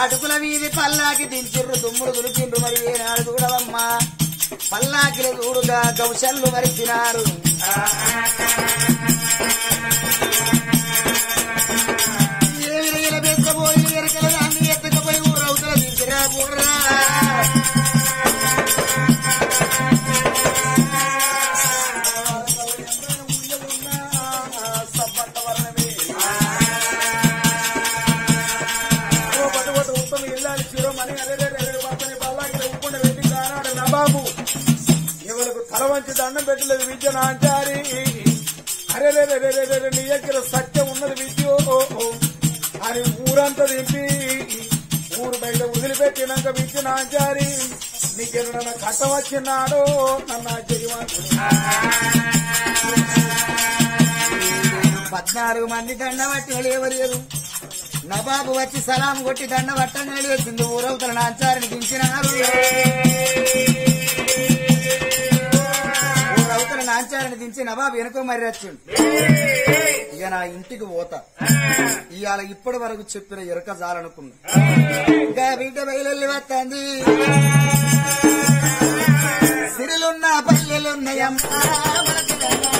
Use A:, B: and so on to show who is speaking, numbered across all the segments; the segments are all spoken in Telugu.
A: అటుకుల వీధి పల్లాకి దించిర్రు దుమ్ములు దులిపిండ్రు మరి ఏనాడు చూడవమ్మా పల్లాకిల చూడుగా గౌశల్లు మరిచినారు ఏమి నీల బెచ్చబోయి ఎరకల దాన్ని ఎత్తకపోయి ఊరవుతల దించిరా బుర్రా
B: ఎవరికి తల వంచి దండం పెట్టలేదు విద్య నాంచారి అరే రే రే రే రే రే రే, నీ దగ్గర సత్యం ఉన్నది విద్య ఓ, ఓ. అని ఊరంతా దింపి ఊరు బయట వదిలిపెట్టినాక విద్య నాంచారి నీకెన్న కట్టం వచ్చినాడో నన్ను ఆశ్చర్యమంటున్నా
A: పద్నాలుగు మంది దండ పట్టిన లేవలేదు నవాబు వచ్చి సలాం కొట్టి దండ పట్టంగా లేచింది ఊరవుతల నాచారిని దించినారు ఊరవుతల నాచారిని దించి నవాబు వెనుక మరి వచ్చిండు ఇక నా ఇంటికి పోతా ఇవాళ ఇప్పటి వరకు చెప్పిన ఎరక చాలనుకున్నా ఇంకా బిడ్డ బయలు వస్తుంది సిరిలున్న పల్లెలున్నాయమ్మా మనకి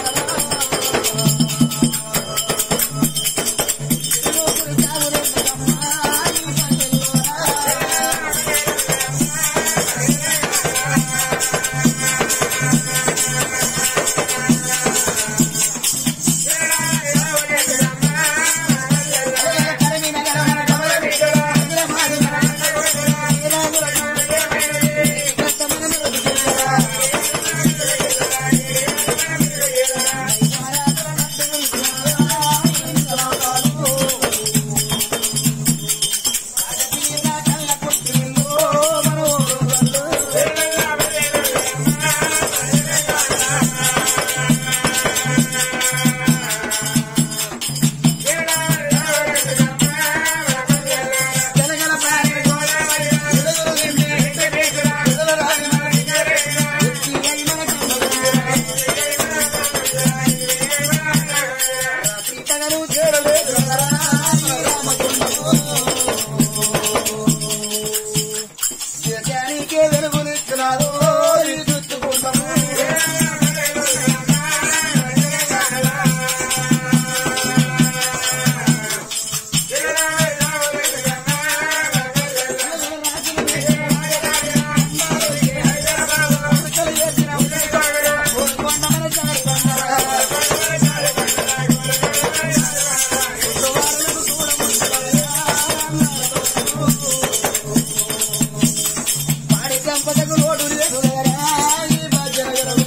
A: పాడి సంపదకు లోటు లేదు లేరా, ఈ భాగ్యనగరం.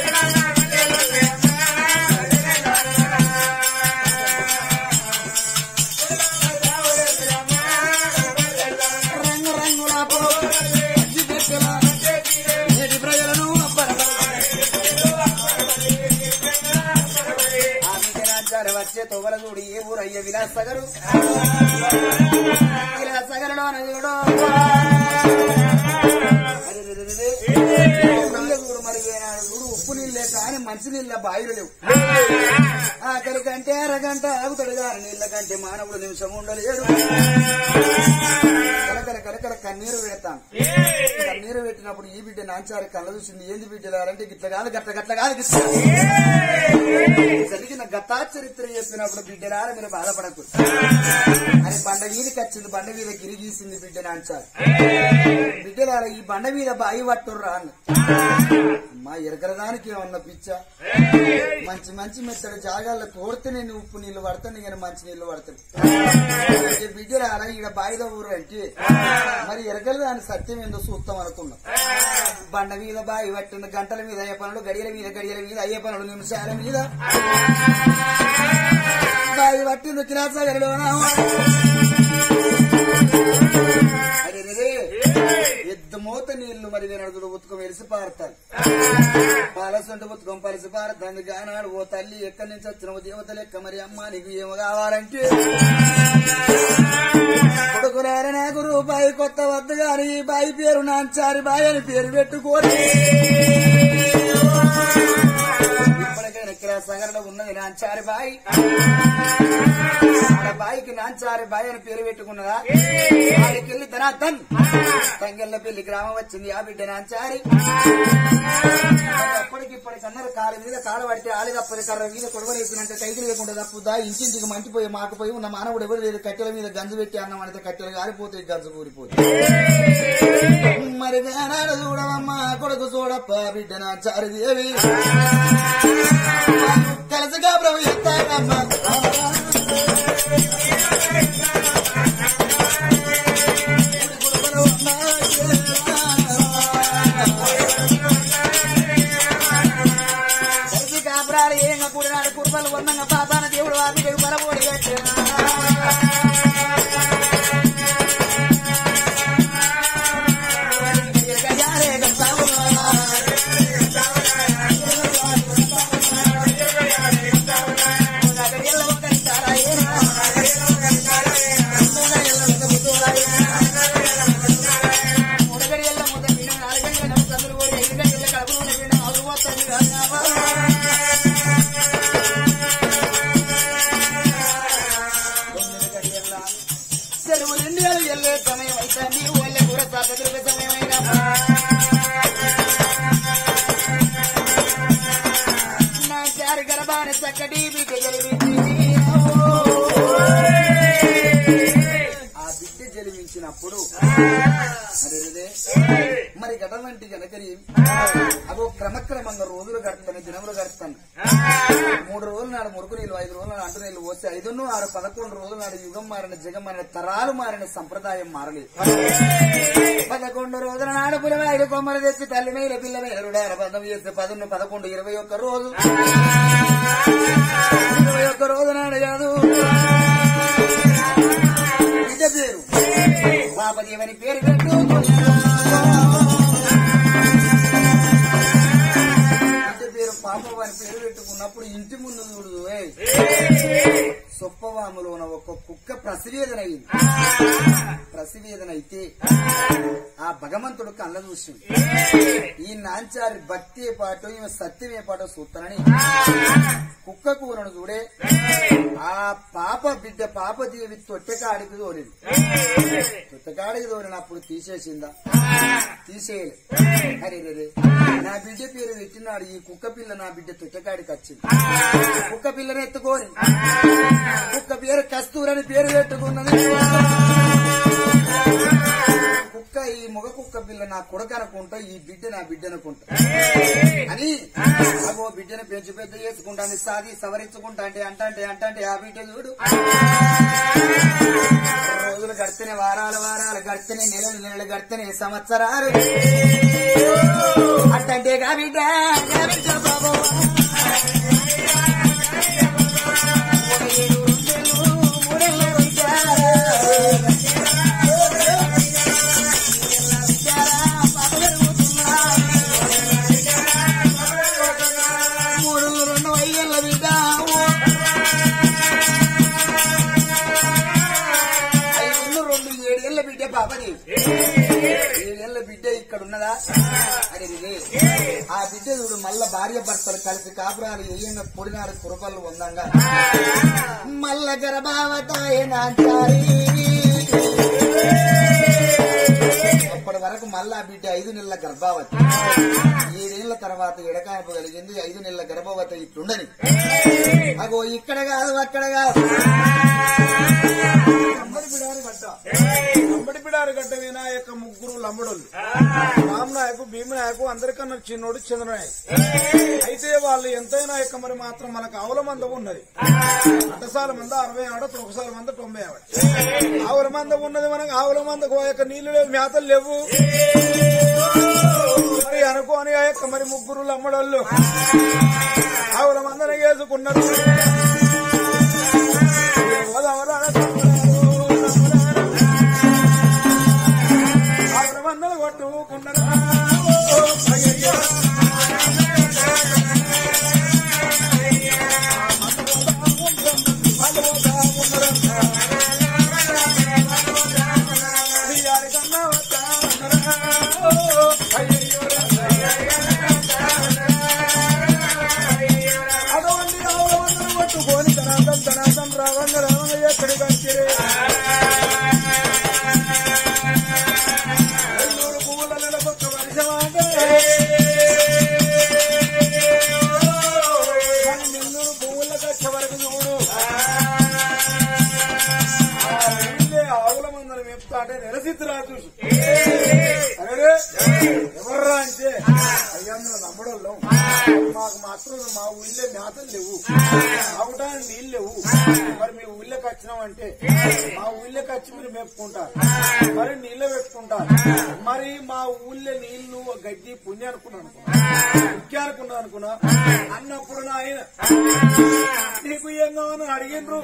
A: రంగు రంగుల పోరు, అగ్గి పెట్టెల, నేటి ప్రజలను అబ్బరపరచు. ఆమెకి రాజ్యాలు వచ్చే తొగల చూడు ఏ ఊరు అయ్యే విలాసగరు విలాసగరులో చూడు చూడు మరి ఏనాడు చూడు ఉప్పు నీళ్ళే కానీ మంచి నీళ్ళ బాయిలు లేవు ఆఖరి కంటే అరగంట ఆగుతాడు గారి నీళ్ళ కంటే మానవుడు నిమిషం ఉండలేడు కలకల కలకల కన్నీరు పెడతాను కన్నీరు పెట్టినప్పుడు ఈ బిడ్డ నాంచారి కళ్ళ చూసింది ఏంది బిడ్డలారంటే గిట్ల కాదు గట్ల గట్ల కాదు గిట్ల జరిగిన గతా చరిత్ర చెప్పినప్పుడు బిడ్డలార మీరు బాధపడకు అని బండ వీధికి వచ్చింది బండ మీద గిరి గీసింది బిడ్డ నాంచారు బిడ్డలార ఈ బండ మీద బాయి పట్టుర్రా అన్న అమ్మా ఎరకరదానికి ఏమన్నా పిచ్చ మంచి మంచి మెత్తడి జాగాల్లో తోడితే నేను ఉప్పు నీళ్లు పడతాను నేను మంచి నీళ్లు పడతాను ఈ బిడ్డలారా ఈడ బాయిలో ఊరు అంటే మరి ఎరకలు దాని సత్యం ఏందో చూస్తాం అనుకున్నాం బండ మీద బాయి పట్టిన గంటల మీద అయ్యే పనులు గడియల మీద గడియల మీద అయ్యే పనులు నిమిషాల మీద బాయి పట్టిన కిరాసగరలోనా అరే రే ఎద్దు మూత నీళ్లు మరి వినడుగుడు ఉతుకం వెలిసి పారుతారు పాలసంట ఉతుకం పరిసి పారుతుంది గానాడు ఓ తల్లి ఎక్కడి నుంచి వచ్చిన దేవత లెక్క మరి అమ్మ నీకు ఏమో కావాలంటే కొడుకురార నాకు రూపాయి కొత్త వద్దు గాని ఈ బాయి పేరు నాంచారి బాయి అని పేరు పెట్టుకోని ఇప్పటికైనా ఇక్కడ సగరలో ఉన్నది నాంచారి బాయి ఆడ బాయికి నాంచారి బాయి అని పేరు పెట్టుకున్నదా ఆడికెళ్ళి ధనాథన్ తంగెళ్ళ పెళ్లి గ్రామం వచ్చింది ఆ బిడ్డ నాంచారి అప్పటికి ఇప్పటికి అన్నారు కాలు మీద కాలు పడితే ఆలి తప్పది కర్ర మీద కొడవలేసినంత కైకి లేకుండా తప్పుదా ఇంటింటికి మంచిపోయి మాకపోయి ఉన్న మానవుడు ఎవరు లేదు కట్టెల మీద గంజు పెట్టి అన్నం అంటే కట్టెలు కాలిపోతాయి గంజు కూలిపోతాయి మరి వేనాడు చూడవమ్మా కొడుకు చూడప్ప బిడ్డ నాంచారి దేవి కలసగా ప్రభు ఎత్తాడమ్మా కలిసి కాపురాలు ఏంగ కూడినాడు కుర్మలు వందంగా పాపాన దేవుడు ఆ బిడ్డకు బలపోడి సెలవు రెండు వేలు వెళ్ళే సమయం అయితే నీ వాళ్ళ కూడా సాధకుల సమయమైనా నా చారి గర్భాన్ని చక్కటి బిడ్డ జలిపించింది ఆ బిడ్డ జలిమించినప్పుడు అరే మరి గటవంటి గనకరి అగో క్రమక్రమంగా రోజులు గడుపుతాను దినములు గడుపుతాను మూడు రోజులు నాడు మురుకు నీళ్ళు ఐదు రోజులు నాడు అంటు నీళ్ళు పోస్తే ఐదున్నో ఆరు పదకొండు రోజులు నాడు యుగం మారిన జగం మారిన తరాలు మారిన సంప్రదాయం మారలేదు పదకొండు రోజుల నాడు పులివ ఐదు కొమ్మలు తెచ్చి తల్లి మేల పిల్ల మేల రుడార బంధం చేస్తే పదున్న పదకొండు ఇరవై ఒక్క రోజు ఇరవై ఒక్క రోజు నాడు కాదు బిడ్డ పేరు పాపదేవని పేరు పెట్టు బిడ్డ పేరు పాపం అని పేరు పెట్టుకున్నప్పుడు ఇంటి ముందు చూడు ఏయ్. సొప్పవాములో ఉన్న ఒక కుక్క ప్రసవేదన అయింది ప్రసవేదన అయితే ఆ భగవంతుడు కళ్ళ చూసింది ఈ నాంచారి భక్తి పాటో ఈమె సత్యమే పాటో సూత్రని కుక్క కూరను చూడే ఆ పాప బిడ్డ పాపదేవి తొట్టెకాడికి తోలింది తొట్టెకాడికి తోలినప్పుడు తీసేసిందా తీసేయలే అరే రే నా బిడ్డ పేరు పెట్టినాడు ఈ కుక్క పిల్ల నా బిడ్డ తొట్టెకాడికి వచ్చింది కుక్క పిల్లని ఎత్తుకోని కుక్క పేరు కస్తూరని పేరు పెట్టుకున్నది కుక్క ఈ మగ కుక్క పిల్ల నా కొడుకు అనుకుంటా ఈ బిడ్డ నా బిడ్డ అనుకుంటా అని అగో బిడ్డను పెంచి పెద్ద చేసుకుంటాను సాది సవరించుకుంటా అంటే అంటంటే అంటంటే ఆ బిడ్డ చూడు రోజులు గడితేనే వారాలు వారాలు గడితేనే నెలలు నెలలు గడితేనే సంవత్సరాలు అట్టంటే గా బిడ్డ గా బిడ్డ బాబు. మూడేళ్ళు, రెండేళ్ళు, మూడేళ్ళు విద్యారా. విద్యారా, పాప పెరుగుతున్నా. మూడు రెండు అయ్యేళ్ళ బిడ్డ ఐదు రెండు ఏడేళ్ల బిడ్డ పాపది ఏడేళ్ల బిడ్డ ఇక్కడ ఉన్నదా అరే రే. ఆ బిడ్డ చూడు మళ్ళా భార్య భర్తలు కలిసి కాపురాలు ఏయంగా పొడినారు కురపళ్ళు ఉందంగా మల్ల గర్భావతాయ నాంచారి అప్పటి వరకు మళ్ళా ఆ బిడ్డ ఐదు నెలల గర్భావతి ఏడేళ్ల తర్వాత ఎడకాయపు కలిగింది ఐదు నెలల గర్భవతి ఇట్లుండని అగో ఇక్కడ కాదు అక్కడ కాదు
B: అంబడి పిడారి గడ్డ అంబడి పిడారి గడ్డ వినాయక ముగ్గురు లంబడోళ్ళు రామనాయకు భీమనాయకు అందరికన్నా చిన్నోడు చంద్రనాయక్ అయితే వాళ్ళు ఎంతైనా యొక్క మరి మాత్రం మనకు ఆవుల మంద ఉన్నది అటసాల మంద అరవై ఆడ తొకసాల మంద తొంభై ఆవిడ ఆవుల మంద ఉన్నది మనకు ఆవుల మందకు ఆ యొక్క నీళ్లు లేవు మేతలు లేవు మరి అనుకోని ఆ యొక్క మరి ముగ్గురు లమ్మడోళ్ళు ఆవుల మందన వేసుకున్నారు ఆవుల మందలు కొట్టుకున్నారు అయ్యయ్యో. అటువంటి మేపుతా అంటే నిరసిద్దురా చూసి అరే ఎవర్రా అంటే అయ్యా మేము నమ్మడోళ్ళం మాకు మాత్రం మా ఊళ్ళో మేతలు లేవు తాగడానికి నీళ్ళు లేవు మరి మీ ఊళ్ళోకి వచ్చినామంటే మా ఊళ్ళోకి వచ్చి మీరు మేపుకుంటారు మరి నీళ్ళు పెట్టుకుంటారు మరి మా ఊళ్ళో నీళ్లు గడ్డి పుణ్య అనుకున్నా అనుకున్నా ముఖ్య అనుకున్నా అనుకున్నా అన్నప్పుడు నా ఆయన నీకు ఏం కావాలని అడిగిండ్రు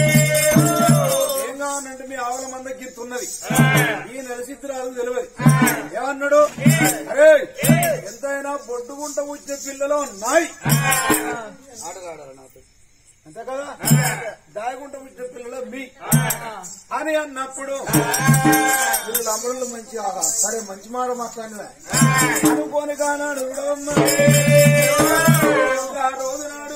B: ఏం కావాలంటే మీ ఆవుల మంద గిత్తున్నది ఈ నెలసిద్ధిరాలు తెలియదు ఏమన్నాడు అరే ఎంతైనా బొడ్డుగుంట వచ్చే పిల్లలు నాయి
A: ఆటగాడారు నాతో
B: అంతే కదా దాయగుంట వచ్చే పిల్లలు మీ అని అన్నప్పుడు వీళ్ళు అమరులు మంచి ఆహా. సరే మంచి మాట మాట్లాడిన అనుకోని కానాడు ఆ రోజు నాడు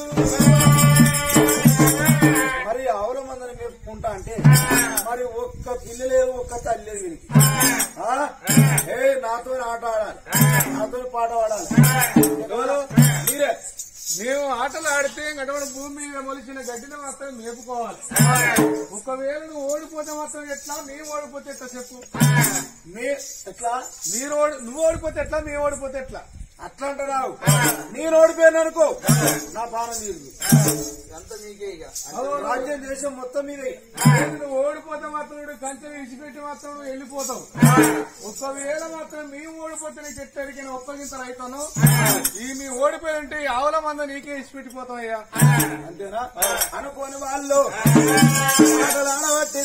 B: మరి ఆవుల మందని మేపుకుంటా అంటే మరి ఒక్క పిల్ల లేదు ఒక్క తల్లి లేదు వీరికి ఆ? ఏ నాతో ఆట ఆడాలి నాతో పాట పాడాలి ఎవరు మీరే
C: మేము ఆటలు ఆడితే అటువంటి భూమి మీద మొలిచిన గడ్డిని మాత్రం మేపుకోవాలి ఒకవేళ నువ్వు ఓడిపోతే మాత్రం ఎట్లా మేము ఓడిపోతే ఎట్లా చెప్పు
B: మీ ఎట్లా
C: మీరు ఓడి నువ్వు ఓడిపోతే ఎట్లా మేము ఓడిపోతే ఎట్లా
B: అట్లా అంటున్నావు నేను ఓడిపోయాను అనుకో నా పానం తీరు
A: అంత మీకే ఇక
B: రాజ్యం దేశం మొత్తం మీదే
C: లేదు, నువ్వు ఓడిపోతే మాత్రం నువ్వు కంచె విడిచిపెట్టి మాత్రం నువ్వు వెళ్ళిపోతావు ఒకవేళ మాత్రం మేము ఓడిపోతే నీకు ఎట్టడికి ఒప్పగింతలు అవుతాను ఈ మీ ఓడిపోయారంటే ఈ ఆవుల మంద నీకే ఇచ్చిపెట్టిపోతాం అయ్యా
B: అంతేనా అనుకోని వాళ్ళు ఆటలు ఆడబట్టి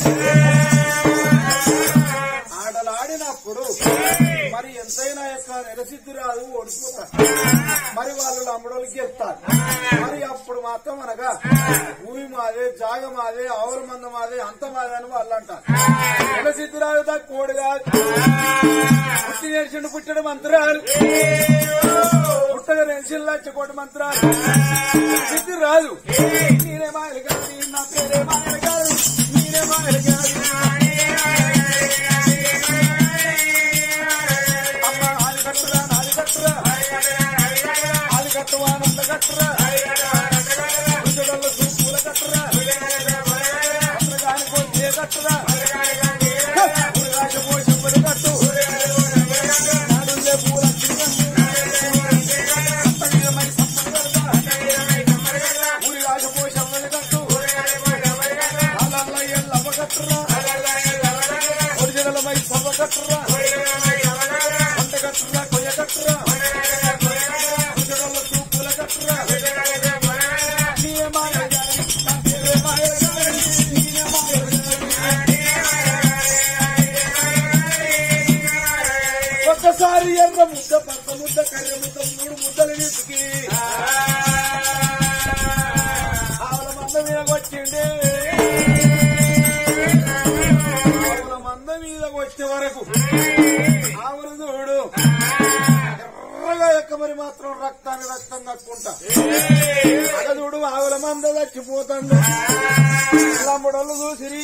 B: ఆటలు ఆడినప్పుడు మరి ఎంతైనా యొక్క నిరసిద్ధి రాదు ఓడిపోతారు మరి వాళ్ళు అమ్మడోళ్ళకి వెళ్తారు మరి అప్పుడు మాత్రం అనగా భూమి మాదే జాగ మాదే ఆవుల మంద మాదే అంత మాదే అని వాళ్ళు అంటారు నిరసిద్ధి రాదు దా కోడి కాదు పుట్టి నేర్చిండు పుట్టడం మంత్రాలు పుట్టగా నేర్చిన లచ్చకోటి మంత్రాలు సిద్ధి రాదు నేనే మాయలు కాదు నా పేరే మాయలు కాదు నేనే మాయలు కాదు అమ్మ ఆలి కట్టురా నాలి కట్టురా ఆలి కట్టువా నంద కట్టురా ఉచ్చడల్ల పూల కట్టురా అత్తగానికో ఏ కట్టురా ఉరగాజ పోయి చెంబడి కట్టు నాడుల్లే పూల అత్తగిన మరి సమ్మడి కడతా ఊరి ఆశపోయి చెంబడి కట్టు అల్లల్ల ఎల్లమ్మ కట్టురా ఒరిజినల్ మై సవ్వ కట్టురా పంట కట్టురా కొయ్య కట్టురా ఉచ్చడల్ల పూల కట్టురా నీవే మాయ గాని, నా పేరే మాయ గాని, నీవే మాయ గాని. ఒక్కసారి ఎర్ర ముద్ద పక్క ముద్ద కర్ర ముద్ద మూడు ముద్దలు తీసుకి ఆవుల మంద మీద వచ్చిండే ఆవుల మంద మీద వచ్చే వరకు ఆవులు చూడు ఎర్రగా ఎక్క మరి మాత్రం రక్తాన్ని రక్తం కక్కుంటా అగ చూడు ఆవుల మంద చచ్చిపోతాడు లంబడోళ్ళు చూసిరి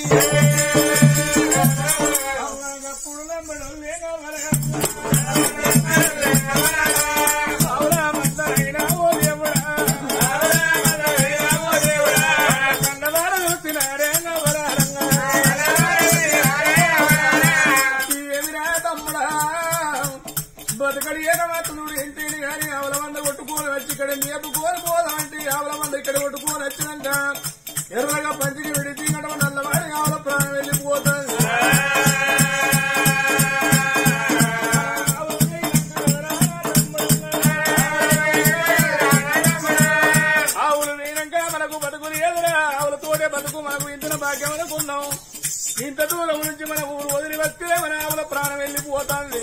C: అప్పుడు నమ్మడం కావాలి
B: ఆవుల మంద అయినా ఓ దేవుడా
C: కన్నవారు చూసినారే నవరారంగా ఏమిరా తమ్ముడా బతకడి ఏకమాత్రుడు ఇంటిని గాని ఆవుల మంద కొట్టుకోని వచ్చి ఇక్కడ మేపుకోని పోదామంటే ఆవుల మంద ఇక్కడ కొట్టుకోని వచ్చినాక ఎర్రగా పంచికి విడిచి నడవ నల్లవాడి ఆవుల ప్రాణం వెళ్ళిపోతుంది ఆవులు వేయనంక మనకు బతుకుని ఎదురా ఆవులతోటే బతుకు మనకు ఇంటిన భాగ్యం అనుకున్నాం ఇంత దూరం నుంచి మన ఊరు వదిలి వస్తే మన ఆవుల ప్రాణం వెళ్ళిపోతుంది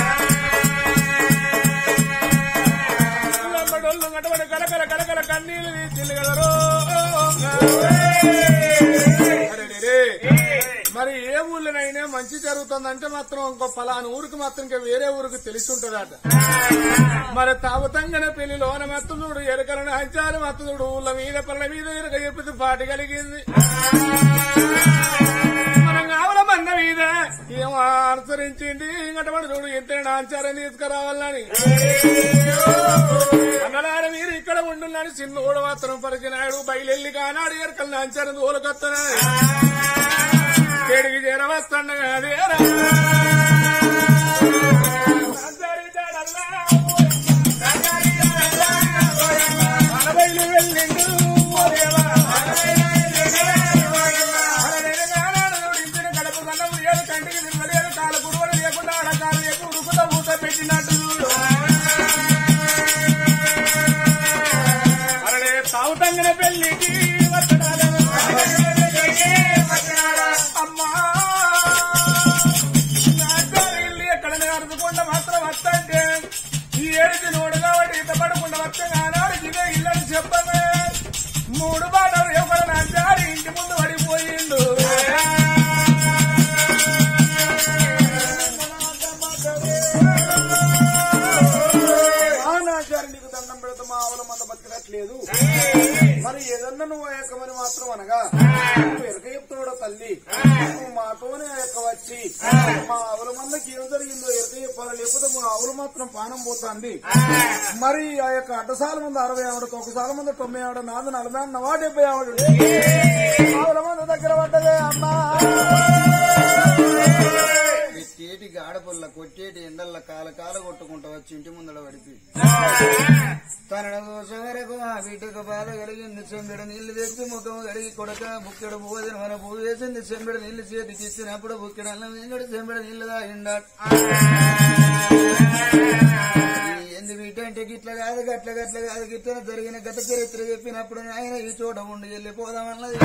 C: లంబడోళ్ళు గటబడి కలకల కలకల కన్నీళ్ళు తీసింది కదరో అరెరెరే. మరి ఏ ఊళ్ళోనైనా మంచి జరుగుతుందంటే మాత్రం ఇంకో పలానా ఊరికి మాత్రం ఇంకా వేరే ఊరికి తెలిసి ఉంటుందట మరి తావతంగన పెళ్లిలోన మత్తుడు ఎరకలను హంచారు మత్తుడు ఊళ్ళ మీద పళ్ళ మీద ఎరక చెప్పి పాటి కలిగింది మనం ఆవుల మంద మీద ఏమో అనుసరించింది ఇంకటపడి చూడు ఎంత నాంచారని తీసుకురావాలని అన్నలార మీరు ఇక్కడ ఉండున్నాడు చిన్నోడు మాత్రం పరిచినాడు బయలెల్లి కానాడు ఎరకలు నాంచారని ఓలకొత్తనాడు చెడికి చేరవస్తుండగా అదేరా అరవైలు వెళ్ళిండు ఓరేవా. అరవైలు కడుపు కన్నము ఏడు కంటికి తిరగలేదు కాలు కురువలు లేకుండా అడగాలు ఎక్కువ ఉరుకుతా ఊత పెట్టినట్టు చూడు. అరడే తావుతంగిన పెళ్లికి వస్తున్నాడు. అమ్మా నా ఇల్లు ఎక్కడ అరుదుకుండా మాత్రం వస్తంటే ఈ ఏడుకి నోడు కాబట్టి ఇంత పడకుండా వస్తే ఆనాడు ఇదే ఇల్లని చెప్పమే మూడు బాటలు ఎవరు నా జారి ఇంటి ముందు పడిపోయిండు
B: ఆనాచారి నీకు దండం పెడతా మా ఆవుల మంద బతికినట్లేదు మరి ఏదన్నా నువ్వు ఆ యొక్క మరి మాత్రం అనగా నువ్వు ఎరక చెప్తున్నాడు తల్లి నువ్వు మాతోనే ఆ యొక్క వచ్చి మా ఆవుల మందకి ఏం జరిగిందో ఎరక చెప్పాలి లేకపోతే మా ఆవులు మాత్రం పానం పోతుంది మరి ఆ యొక్క అడ్డసాల ముందు అరవై ఆవిడ ఒకసాల ముందు తొంభై ఆవిడ నాది నలభై అన్న వా డెబ్బై ఆవిడ ఆవుల మంద దగ్గర పడ్డదే అమ్మా
A: కొట్టేటి గాడపుల్ల కొట్టేటి ఎండల్ల కాల కాల కొట్టుకుంటూ వచ్చి ఇంటి ముందర పడిపి తనడ కోసం వరకు ఆ బిడ్డకు బాధ కలిగింది చెంబెడ నీళ్లు తెచ్చి ముఖం కడిగి కొడక బుక్కెడ భోజన మన పువ్వు వేసింది చెంబెడ నీళ్లు చేతికి ఇచ్చినప్పుడు బుక్కెడ అన్నం తిన్నాడు చెంబెడ నీళ్లు తాగిండాడు ఎందు బిడ్డ అంటే గిట్ల కాదు గట్ల గట్ల కాదు గిట్ల జరిగిన గత చరిత్ర చెప్పినప్పుడు ఆయన ఈ చోట ఉండి వెళ్ళిపోదామన్నది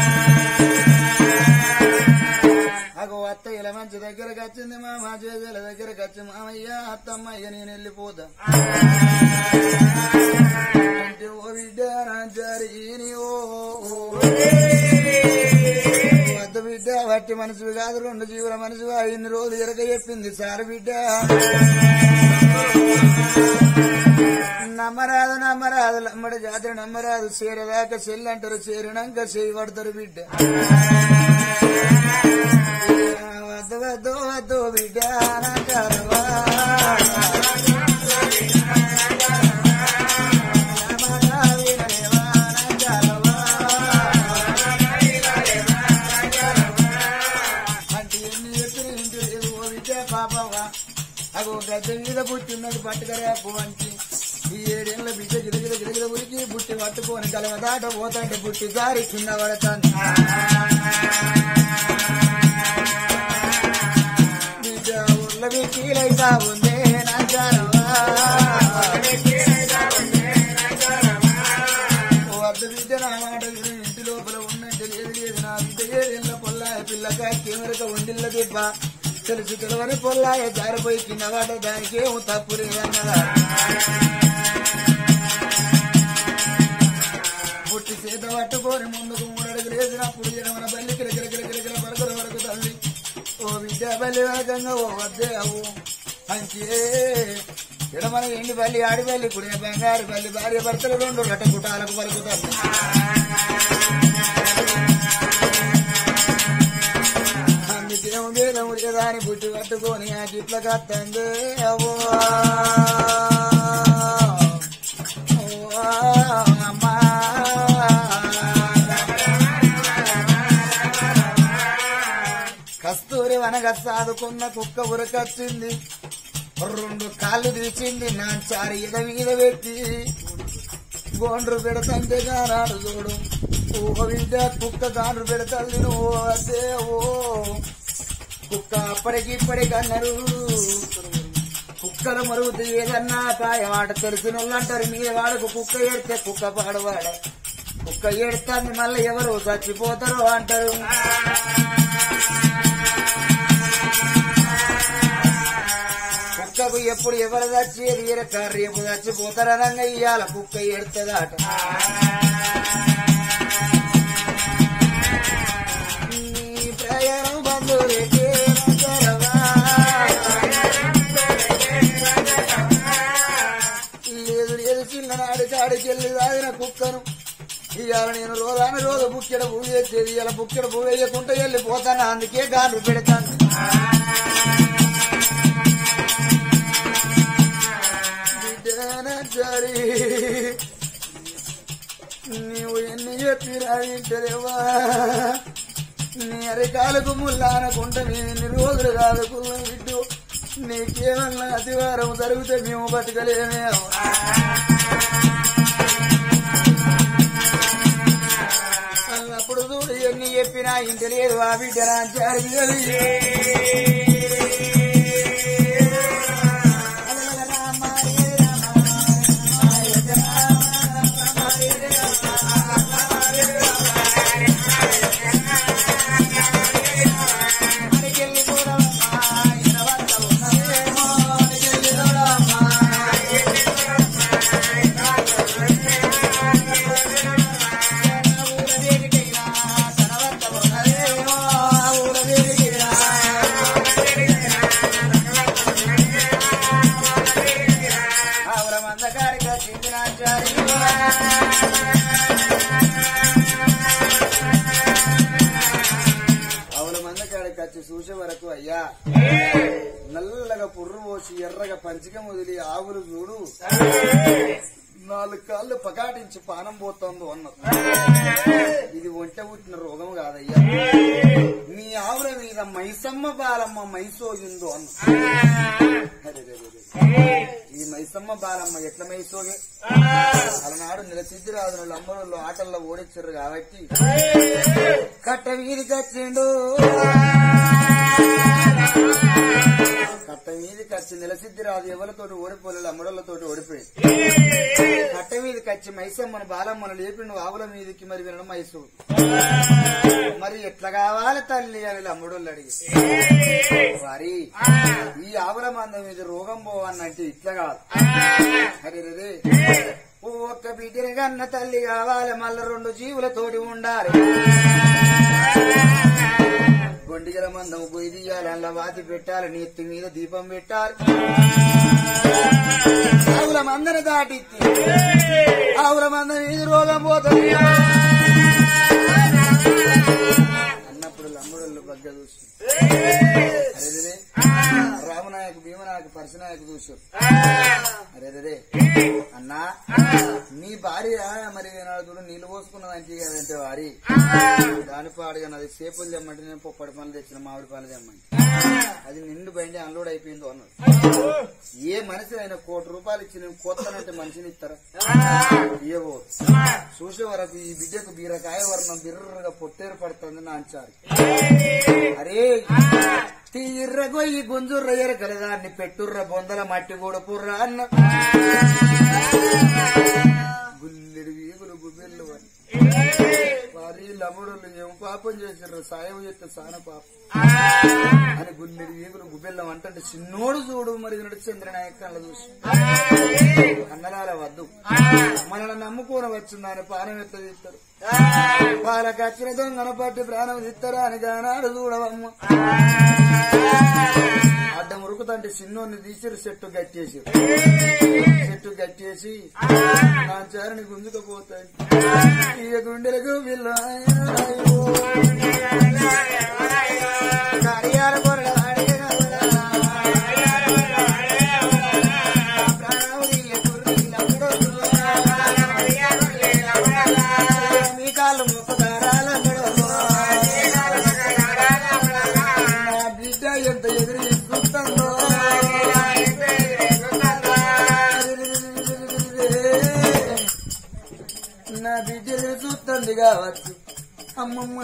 A: అగో అత్త ఇలా మంచి దగ్గరకు వచ్చింది మామ చేజల దగ్గరకు వచ్చి మామయ్య అత్తమ్మయ్య నేను వెళ్ళిపోదా అంటే ఓ బిడ్డ రాజారి ఓ వద్ద బిడ్డ వట్టి మనిషివి కాదు రెండు జీవుల మనిషివి ఇన్ని రోజులు ఎరక చెప్పింది సార్ బిడ్డ నమ్మరాదు నమ్మరాదు లమ్మడి జాతర నమ్మరాదు చేరదాకా చెల్లంటారు చేరినాక చేయి పడతారు బిడ్డ వద్దు వద్దు వద్దు బిడ్డ నాటారువా. నమ్మరా వినలేవా నాటారువా. అంటే ఎన్ని చెప్పిన ఇంటి లేదు ఓ బిడ్డ పాపవా అగో గద్దె మీద పుట్టిన్నది పట్టుకరేపు వంటి ఈ ఏడేళ్ల బిడ్డ గిరగిర గిరగిర ఉరికి బుట్టి పట్టుకొని కలవ దాట పోతాంటే బుట్టి జారి కింద పడతాను బిడ్డ ఊర్ల బిడ్డీలైతా ఉందే నాచారవా వద్ద బిడ్డ నా మాట విని ఇంటి లోపల ఉన్నట్టు లేదు లేదు నా బిడ్డ ఏడేళ్ల పొల్లాయ పిల్లక కెమెరక ఉండిల్ల దెబ్బ తెలిసి తెలవని పొల్లాయ జారిపోయి కింద పడ్డ దానికేం తప్పు లేదన్నదా పుట్టి చేత పట్టుకొని ముందుకు మూడడుగులు వేసినప్పుడు మన బల్లి కిరకిర కిరకిర కిర పరకుల వరకు తల్లి ఓ విద్యా బల్లి వేగంగా ఓ వద్దే అవు అంతే ఎడమన ఎండి బల్లి ఆడి బల్లి కుడిన బంగారు బల్లి భార్య భర్తలు రెండు రట కుటాలకు పలుకుతారు అందుకేమో వేదం ఉడికదాని బుట్టి పట్టుకొని ఆ గిట్ల కత్తందే అవో ఓ అమ్మా కస్తూరి వనగ సాదుకున్న కుక్క ఉరకొచ్చింది రెండు కాళ్ళు తీసింది నా చారి ఎద మీద పెట్టి గోండ్రు పెడతంటే గానాడు చూడు ఓ బిడ్డ కుక్క గాండ్రు పెడతల్లి నువ్వు అదే ఓ కుక్క అప్పటికి ఇప్పటికి అన్నారు కుక్కలు మరుగుతూ ఏదన్నా మాట తెలిసిన వాళ్ళు అంటారు మీద వాడకు కుక్క ఏడితే కుక్క పాడవాడ కుక్క ఏడుతాన్ని మళ్ళీ ఎవరు చచ్చిపోతారో అంటారు కుక్కకు ఎప్పుడు ఎవరు చచ్చేది ఎరక రేపు చచ్చిపోతారనంగా ఇయ్యాల కుక్క ఏడుతుందట నీ ప్రయాణం బంధువులకే నగరవా. లేదు లేదు చిన్ననాడు చాడికెళ్ళి తాగిన కుక్కను ఇవాళ నేను రోజాన రోజు బుక్కెడ పువ్వు చేసేది ఇలా బుక్కెడ పువ్వు వేయకుండా వెళ్ళిపోతాను అందుకే గాలి పెడతాను బిడ్డనచారి నీవు ఎన్ని చెప్పినా వింటలేవా నీ అరికాలకు ముల్లానకుంట మేము ఎన్ని రోజులు కాదు బిడ్డు నీకేమన్నా అతివారం జరిగితే మేము బతకలేమేమో అన్నప్పుడు చూడు ఎన్ని చెప్పినా ఇంటి లేదు ఆ బిడ్డ రాజ్యానికి మందకారిగా అవుల మందకాడికి వచ్చి చూసే వరకు అయ్యా నల్లగా పుర్రు పోసి ఎర్రగా పంచిక మొదిలి ఆవులు చూడు నాలుగు కాళ్ళు పకాటించి పానం పోతుందో అన్నది ఇది ఒంట పుట్టిన రోగం కాదయ్యా మీ ఆవుల మీద మైసమ్మ బాలమ్మ మైసోగిందో అన్న అరే, అరే, అరే. ఈ మైసమ్మ బాలమ్మ ఎట్ల మైసోగే అలనాడు నిలసిద్ధి రాదు అమ్మలు ఆటల్లో ఓడించారు కాబట్టి కట్ట వీధికి వచ్చిండు కట్ట మీదకి వచ్చి నిలసిద్ధి రాదు ఎవరితోటి ఓడిపోలేదు అమ్మడోళ్ళతోటి ఓడిపోయింది కట్ట మీదకి వచ్చి మైసమ్మను బాలమ్మను లేపిండు ఆవుల మీదకి మరి వినడం మైసూరు మరి ఎట్లా కావాలి తల్లి అని అమ్ముడోళ్ళు అడిగి వారి ఈ ఆవుల మందం మీద రోగం పోవన్నంటే ఇట్లా కాదు అరే రే ఓ ఒక్క బిడ్డని కన్న తల్లి కావాలి మళ్ళా రెండు జీవులతోటి ఉండాలి గొండిగల మందం పొయ్యి తీయాలి అలా వాతి పెట్టాలి నెత్తి మీద దీపం పెట్టాలి ఆవుల మందని దాటిచ్చి ఆవుల మందం మీద రోగం పోతుంది అన్నప్పుడు లమ్ముడోళ్ళు బగ్గ చూసి అరే రామనాయకు భీమనాయకు పరశునాయకు చూసారు అరే రే అన్నా నీ భార్య మరి నాడు చూడు నీళ్లు పోసుకున్నదంటే కదంటే వారి దాని పాడుగా నాది సేపులు తెమ్మంటే నేను పొప్పడి పనులు తెచ్చిన మామిడి పనులు తెమ్మంటే అది నిండు బయట అన్లోడ్ అయిపోయిందో అన్నాడు ఏ మనిషి అయినా కోటి రూపాయలు ఇచ్చి నేను కోస్తానంటే మనిషిని ఇస్తారా ఏవో చూసే వరకు ఈ బిడ్డకు బీరకాయ వర్ణం బిర్రగా పొట్టేరు పడుతుంది నా అంచారు అరే తీర్ర గొయ్యి గుంజుర్ర ఎరకలదాన్ని పెట్టుర్ర బొందల మట్టి గొడపుర్ర అన్న గుల్లెడు వీగులు గుబిల్లు అని వారి లముడులు ఏం పాపం చేసిర్రు సాయం చేస్తే సాన పాపం అని గుల్లెడు వీగులు గుబిల్లం అంటే చిన్నోడు చూడు మరి వినడు చంద్రనాయక కళ్ళ చూసి అన్నలాల వద్దు మనల్ని నమ్ముకోని వచ్చిందని పానం ఎట్లా తీస్తారు వాళ్ళకి వచ్చిన దొంగన పట్టి ప్రాణం తీస్తారా అని గానాడు చూడవమ్మ అడ్డం ఉరుకుతంటే చిన్నోన్ని తీసిరు చెట్టు గట్టేసి చెట్టు గట్టేసి నా చారిని గుంజుకపోతాయి ఇక గుండెలకు పిల్ల కార్యాల కొరడ అడిగిన ప్రాణం తీయ కుర్రీలప్పుడు మీ కాళ్ళు ముక్కుదారాలప్పుడు నా బిడ్డ ఎంత ఎదురు చూస్తుందో నా బిడ్డ ఎదురు చూస్తుంది కావచ్చు అమ్మమ్మ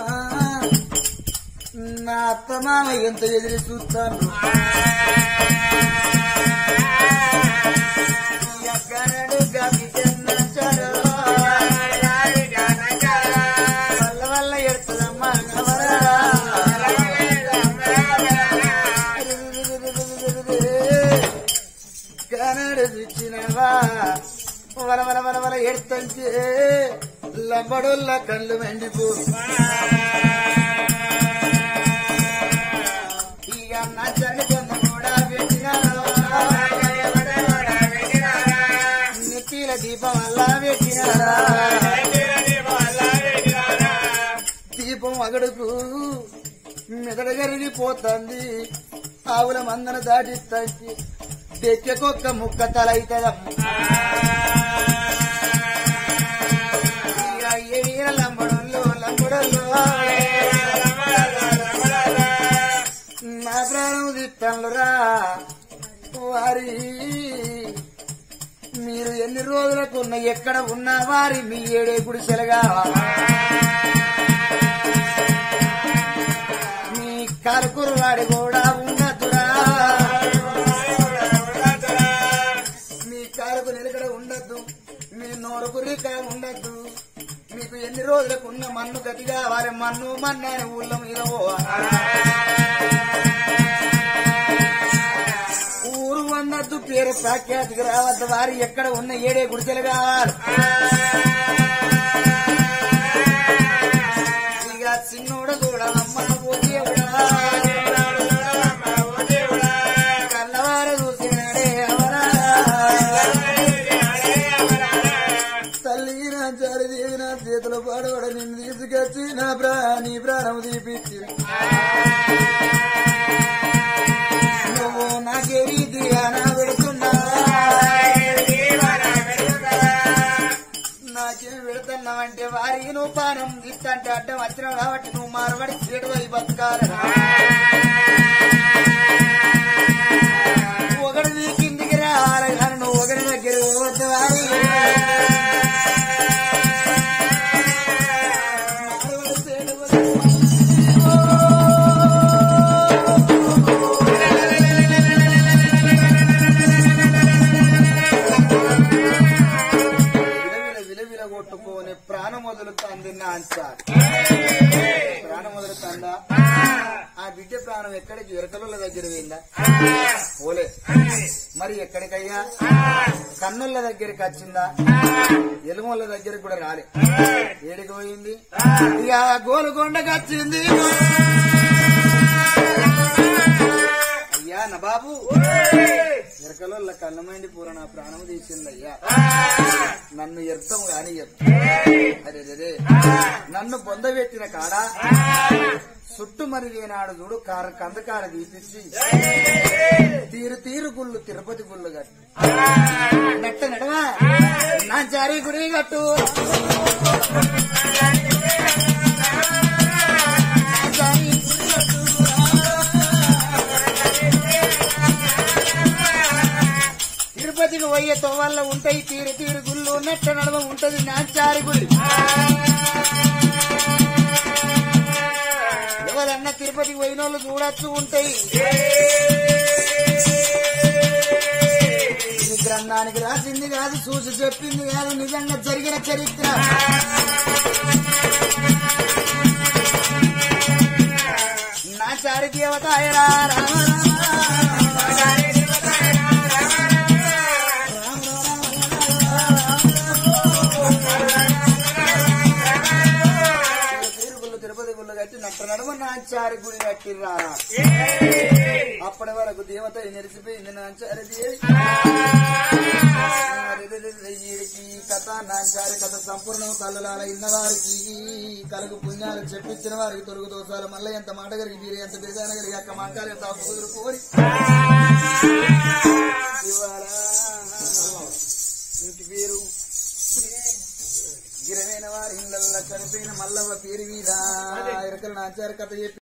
A: నా అత్త మామ ఎంత ఎదురు చూస్తాను ఎక్కడడు గమిజన్నచరో. వల్ల వల్ల ఎడుతుందమ్మా నవరా. కనడు తెచ్చినవా వల వల వల వల ఎడుతంటే లంబడోళ్ళ కళ్ళు మండిపో ఇక నచ్చని కొంత కూడా పెట్టినారు నెత్తిల దీపం అల్లా పెట్టినారా దీపం అగడుకు మెదడు కరిగిపోతుంది ఆవుల మందన దాటిస్తాంచి దెక్కెకొక్క ముక్క తల అవుతుందమ్మ ఇక ఏ వీర లంబడోళ్ళు లంబడోళ్ళు ప్రాణం తీస్తానురా వారి మీరు ఎన్ని రోజులకు ఉన్న ఎక్కడ ఉన్నా వారి మీ ఏడే గుడిసెలుగా మీ కరుకురువాడి కూడా ఉండదురా మీ కాలుకు నిలకడ ఉండద్దు మీ నోరుకు రిక ఉండద్దు మీకు ఎన్ని రోజులకు ఉన్న మన్ను గతిగా వారి మన్ను మన్నాని ఊళ్ళ మీద పోవాలి. ఊరు వండద్దు పేరు ప్రఖ్యాతికి రావద్దు వారి ఎక్కడ ఉన్న ఏడే గుడిసెలు కావాలి ఇక చిన్నోడు కూడా అమ్మ పోతే కన్నవారు చూసినాడే అవరా తల్లి నా చారిదేవి నా చేతుల పాడవడ నిన్ను తీసుకొచ్చి నా ప్రా నీ ప్రాణం తీపిచ్చి నువ్వు నాకే రీతిగా నా పెడుతున్నా నాకేం పెడుతున్నావంటే వారికి నువ్వు పానం ఇస్తంటే అడ్డం వచ్చినావు కాబట్టి నువ్వు మారబడి సీటు పోయి బతకాలరా ఒకటి నీ కిందికి రావాలి కానీ నువ్వు ఒకటి దగ్గర పోవద్దు వారి మారబడి సీటు పోయి విలవిల విలవిల కొట్టుకొని ప్రాణం వదులుతాంది నా అంచారు ప్రాణం వదులుతాందా ఆ బిడ్డ ప్రాణం ఎక్కడికి ఎరకల దగ్గర పోయిందా పోలే మరి ఎక్కడికయ్యా కన్నుల దగ్గరికి వచ్చిందా ఎలుమల దగ్గరికి కూడా రాలే ఏడికి పోయింది ఇక గోలుకొండకి వచ్చింది అయ్యా నా బాబు ఎరకలోళ్ళ కన్నమైంది పూర నా ప్రాణం తీసింది అయ్యా నన్ను ఎర్తం కాని అరే అదే నన్ను పొందబెట్టిన కాడా చుట్టు మరి వేనాడు చూడు కార కందకాడ తీపిచ్చి తీరు తీరు గుళ్ళు తిరుపతి గుళ్ళు కట్టు నెట్ట నడవా నా జారీ గుడి కట్టు నా జారీ గుడి కట్టు. తిరుపతికి పోయే తోవల్ల ఉంటాయి తీరు తీరు గుళ్ళు నెట్ట నడవ ఉంటది నాచారి గుడి ఎవరన్నా తిరుపతికి పోయిన వాళ్ళు చూడొచ్చు ఉంటాయి ఇది గ్రంథానికి రాసింది కాదు చూసి చెప్పింది కాదు నిజంగా జరిగిన చరిత్ర నా చారి దేవత ఆయరా రామ తిరుపతి తిరుపతి గుళ్ళు కట్టి నట్ట నడమ నాచారి గుడి కట్టిర్రా అప్పటి వరకు దేవత నెరిసిపోయింది నాచారి దేవి వీరికి ఈ కథ నాచారి కథ సంపూర్ణం కళ్ళలాల ఇన్నవారికి కలుగు పుణ్యాలు చెప్పించిన వారికి తొలుగు దోషాలు మళ్ళీ ఎంత మాట కలిగి మీరు ఎంత బిరుదాన కలిగి అక్క మంకాలు ఎంత కుదురు కోరి ఇవాళ ఇంటి పేరు గిరమైన వారి ఇళ్ళల్లో చనిపోయిన మల్లవ్వ పేరు మీద ఎరకల నాచారి కథ చెప్పి